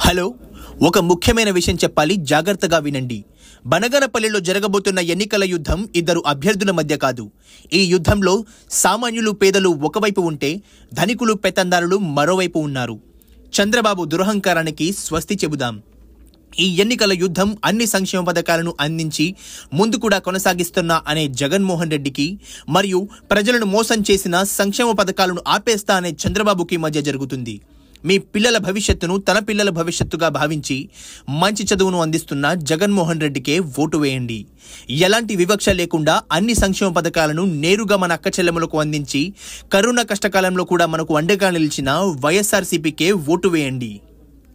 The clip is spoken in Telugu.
హలో ఒక ముఖ్యమైన విషయం చెప్పాలి జాగ్రత్తగా వినండి బనగనపల్లిలో జరగబోతున్న ఎన్నికల యుద్ధం ఇద్దరు అభ్యర్థుల మధ్య కాదు ఈ యుద్ధంలో సామాన్యులు పేదలు ఒకవైపు ఉంటే ధనికులు పెత్తందారులు మరోవైపు ఉన్నారు చంద్రబాబు దురహంకారానికి స్వస్తి చెబుదాం ఈ ఎన్నికల యుద్ధం అన్ని సంక్షేమ పథకాలను అందించి ముందు కూడా కొనసాగిస్తున్న అనే జగన్మోహన్ రెడ్డికి మరియు ప్రజలను మోసం చేసిన సంక్షేమ పథకాలను ఆపేస్తా అనే చంద్రబాబుకి మధ్య జరుగుతుంది మీ పిల్లల భవిష్యత్తును తన పిల్లల భవిష్యత్తుగా భావించి మంచి చదువును అందిస్తున్న జగన్మోహన్ రెడ్డికే ఓటు వేయండి ఎలాంటి వివక్ష లేకుండా అన్ని సంక్షేమ పథకాలను నేరుగా మన అక్క చెల్లెములకు అందించి కరోనా కష్టకాలంలో కూడా మనకు అండగా నిలిచిన వైఎస్ఆర్సీపీకే ఓటు వేయండి